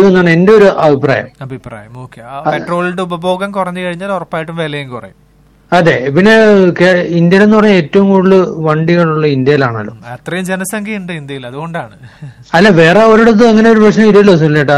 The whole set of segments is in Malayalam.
വരുമെന്നാണ് എന്റെ ഒരു അഭിപ്രായം അഭിപ്രായം ഓക്കെ പെട്രോളിന്റെ ഉപഭോഗം കുറഞ്ഞു കഴിഞ്ഞാൽ ഉറപ്പായിട്ടും വിലയും കുറയും അതെ പിന്നെ കേ- ഇന്ത്യയിൽ എന്ന് പറഞ്ഞാൽ ഏറ്റവും കൂടുതൽ വണ്ടികളുള്ള ഇന്ത്യയിലാണല്ലോ അത്രയും ജനസംഖ്യ ഉണ്ട് ഇന്ത്യയിൽ അതുകൊണ്ടാണ് അല്ല വേറെ ഒരിടത്തും അങ്ങനെ ഒരു പ്രശ്നം ഇല്ലല്ലോ സുനിലേട്ടാ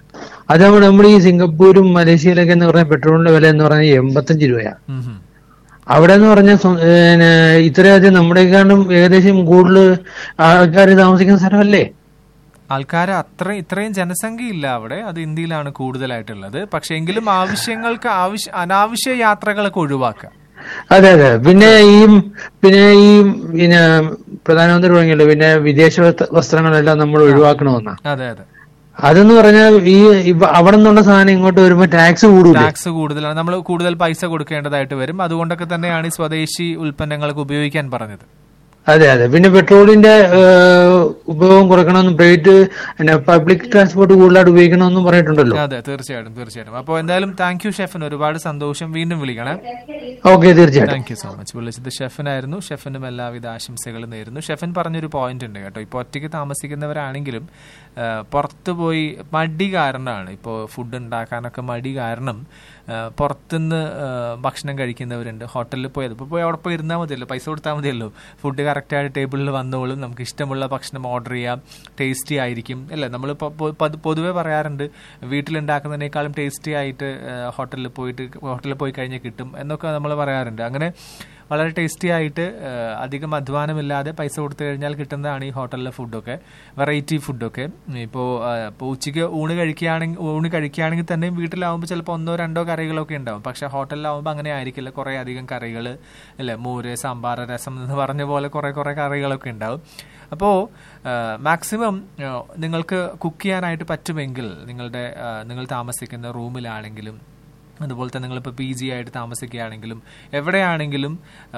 അത് നമ്മുടെ നമ്മുടെ ഈ സിംഗപ്പൂരും മലേഷ്യയിലൊക്കെ എന്ന് പറഞ്ഞാൽ പെട്രോളിന്റെ വില എന്ന് പറഞ്ഞാൽ എൺപത്തഞ്ച് രൂപയാ ഉം ഉം. അവിടെ എന്ന് പറഞ്ഞാൽ സ്വ- ഏന് ഇത്രയധികം നമ്മുടെക്കാളും ഏകദേശം കൂടുതൽ ആൾക്കാർ താമസിക്കുന്ന സ്ഥലമല്ലേ ആൾക്കാർ അത്ര ഇത്രയും ജനസംഖ്യ ഇല്ല അവിടെ അത് ഇന്ത്യയിലാണ് കൂടുതലായിട്ടുള്ളത് പക്ഷെ എങ്കിലും ആവശ്യങ്ങൾക്ക് ആവശ്യ അനാവശ്യ യാത്രകളൊക്കെ ഒഴിവാക്കുക അതെ അതെ പിന്നെ ഈ പിന്നെ ഈ പിന്നെ പ്രധാനമന്ത്രി പറഞ്ഞല്ലോ പിന്നെ വിദേശ വസ്ത്ര- വസ്ത്രങ്ങളെല്ലാം നമ്മൾ ഒഴിവാക്കണമെന്നാ അതെ അതെ അതെന്ന് പറഞ്ഞാൽ ഈ ഇവ- അവിടെ നിന്നുള്ള സാധനം ഇങ്ങോട്ട് വരുമ്പോ ടാക്സ് കൂടൂലേ ടാക്സ് കൂടുതലാണ് നമ്മൾ കൂടുതൽ പൈസ കൊടുക്കേണ്ടതായിട്ട് വരും അതുകൊണ്ടൊക്കെ തന്നെയാണ് ഈ സ്വദേശി ഉൽപ്പന്നങ്ങളൊക്കെ ഉപയോഗിക്കാൻ പറഞ്ഞത് അതെ അതെ പിന്നെ പെട്രോളിന്റെ ഏഹ്, ഉപയോഗം കുറയ്ക്കണമെന്നും പ്രൈവറ്റ് പിന്നെ പബ്ലിക് ട്രാൻസ്പോർട്ട് കൂടുതലായിട്ട് ഉപയോഗിക്കണമെന്നും പറഞ്ഞിട്ടുണ്ടല്ലോ അതെ തീർച്ചയായിട്ടും തീർച്ചയായിട്ടും അപ്പോൾ എന്തായാലും താങ്ക് യു ഷെഫിന് ഒരുപാട് സന്തോഷം വീണ്ടും വിളിക്കണേ ഓക്കെ തീർച്ചയായിട്ടും താങ്ക് യു സോ മച്ച് വിളിച്ചത് ഷെഫിനായിരുന്നു ഷെഫിനും എല്ലാവിധ ആശംസകളും നേരുന്നു ഷെഫിൻ പറഞ്ഞൊരു പോയിന്റ് ഉണ്ട് കേട്ടോ ഇപ്പോൾ ഒറ്റയ്ക്ക് താമസിക്കുന്നവരാണെങ്കിലും ആ, പുറത്ത് പോയി മടി കാരണമാണ് ഇപ്പോൾ ഫുഡ് ഉണ്ടാക്കാനൊക്കെ മടി കാരണം ആ, പുറത്തുനിന്ന് ആ, ഭക്ഷണം കഴിക്കുന്നവരുണ്ട് ഹോട്ടലിൽ പോയത് ഇപ്പോൾ പോയി അവിടെ പോയി ഇരുന്നാൽ മതിയല്ലോ പൈസ കൊടുത്താൽ മതിയല്ലോ ഫുഡ് കറക്റ്റായിട്ട് ടേബിളിൽ വന്നോളും നമുക്ക് ഇഷ്ടമുള്ള ഭക്ഷണം ഓർഡർ ചെയ്യാം ടേസ്റ്റി ആയിരിക്കും അല്ലേ നമ്മൾ പൊതുവേ പറയാറുണ്ട് വീട്ടിലുണ്ടാക്കുന്നതിനേക്കാളും ടേസ്റ്റി ആയിട്ട് ഹോട്ടലിൽ പോയിട്ട് ഹോട്ടലിൽ പോയി കഴിഞ്ഞാൽ കിട്ടും എന്നൊക്കെ നമ്മൾ പറയാറുണ്ട് അങ്ങനെ വളരെ ടേസ്റ്റി ആയിട്ട് ആ, അധികം അധ്വാനമില്ലാതെ പൈസ കൊടുത്തു കഴിഞ്ഞാൽ കിട്ടുന്നതാണ് ഈ ഹോട്ടലിലെ ഫുഡൊക്കെ വെറൈറ്റി ഫുഡൊക്കെ ഇപ്പോൾ ഇപ്പോൾ ഉച്ചയ്ക്ക് ഊണ് കഴിക്കുകയാണെങ്കിൽ ഊണ് കഴിക്കുകയാണെങ്കിൽ തന്നെ വീട്ടിലാവുമ്പോൾ ചിലപ്പോൾ ഒന്നോ രണ്ടോ കറികളൊക്കെ ഉണ്ടാവും പക്ഷെ ഹോട്ടലിലാവുമ്പോൾ അങ്ങനെ ആയിരിക്കില്ല കുറേ അധികം കറികൾ അല്ലേ മോര് സാമ്പാർ രസം എന്ന് പറഞ്ഞ പോലെ കുറേ കുറേ കറികളൊക്കെ ഉണ്ടാവും അപ്പോൾ മാക്സിമം നിങ്ങൾക്ക് കുക്ക് ചെയ്യാനായിട്ട് പറ്റുമെങ്കിൽ നിങ്ങളുടെ ആ, നിങ്ങൾ താമസിക്കുന്ന റൂമിലാണെങ്കിലും അതുപോലെ തന്നെ നിങ്ങളിപ്പോൾ പി ജി ആയിട്ട് താമസിക്കുകയാണെങ്കിലും എവിടെയാണെങ്കിലും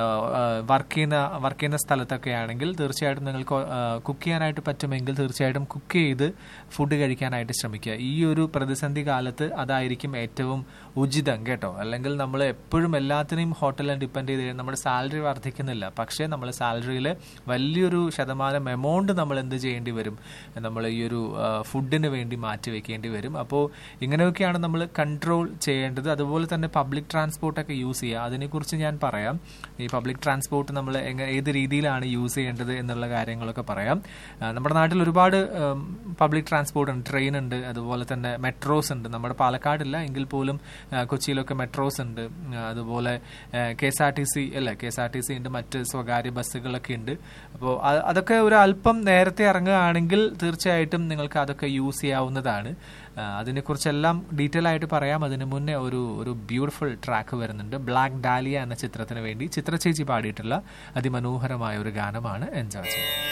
വർക്ക് ചെയ്യുന്ന വർക്ക് ചെയ്യുന്ന സ്ഥലത്തൊക്കെ ആണെങ്കിൽ തീർച്ചയായിട്ടും നിങ്ങൾക്ക് കുക്ക് ചെയ്യാനായിട്ട് പറ്റുമെങ്കിൽ തീർച്ചയായിട്ടും കുക്ക് ചെയ്ത് ഫുഡ് കഴിക്കാനായിട്ട് ശ്രമിക്കുക ഈ ഒരു പ്രതിസന്ധി കാലത്ത് അതായിരിക്കും ഏറ്റവും ഉചിതം കേട്ടോ അല്ലെങ്കിൽ നമ്മൾ എപ്പോഴും എല്ലാത്തിനെയും ഹോട്ടലിൽ ഡിപ്പെൻഡ് ചെയ്ത് കഴിഞ്ഞാൽ നമ്മുടെ സാലറി വർദ്ധിക്കുന്നില്ല പക്ഷേ നമ്മൾ സാലറിയിൽ വലിയൊരു ശതമാനം എമൗണ്ട് നമ്മൾ എന്ത് ചെയ്യേണ്ടി വരും നമ്മൾ ഈ ഒരു ഫുഡിന് വേണ്ടി മാറ്റി വെക്കേണ്ടി വരും അപ്പോൾ ഇങ്ങനെയൊക്കെയാണ് നമ്മൾ കൺട്രോൾ ചെയ്യേണ്ടത് അതുപോലെ തന്നെ പബ്ലിക് ട്രാൻസ്പോർട്ടൊക്കെ യൂസ് ചെയ്യുക അതിനെക്കുറിച്ച് ഞാൻ പറയാം ഈ പബ്ലിക് ട്രാൻസ്പോർട്ട് നമ്മൾ എങ്ങനെ ഏത് രീതിയിലാണ് യൂസ് ചെയ്യേണ്ടത് എന്നുള്ള കാര്യങ്ങളൊക്കെ പറയാം ആ, നമ്മുടെ നാട്ടിൽ ഒരുപാട് പബ്ലിക് ട്രാൻസ്പോർട്ട് ഉണ്ട് ട്രെയിൻ ഉണ്ട് അതുപോലെ തന്നെ മെട്രോസ് ഉണ്ട് നമ്മുടെ പാലക്കാടില്ല എങ്കിൽ പോലും ആ, കൊച്ചിയിലൊക്കെ മെട്രോസ് ഉണ്ട് ആ, അതുപോലെ K S R T C അല്ലേ K S R T C ഉണ്ട് മറ്റ് സ്വകാര്യ ബസ്സുകളൊക്കെ ഉണ്ട് അപ്പോൾ അതൊക്കെ ഒരു അല്പം നേരത്തെ ഇറങ്ങുകയാണെങ്കിൽ തീർച്ചയായിട്ടും നിങ്ങൾക്ക് അതൊക്കെ യൂസ് ചെയ്യാവുന്നതാണ് ആ, അതിനെക്കുറിച്ചെല്ലാം ഡീറ്റെയിൽ ആയിട്ട് പറയാം അതിന് മുന്നേ ഒരു ഒരു ബ്യൂട്ടിഫുൾ ട്രാക്ക് വരുന്നുണ്ട് ബ്ലാക്ക് ഡാലിയ എന്ന ചിത്രത്തിന് വേണ്ടി ചിത്രചേച്ചി പാടിയിട്ടുള്ള അതിമനോഹരമായ ഒരു ഗാനമാണ് എൻജോയ് ചെയ്യുന്നത്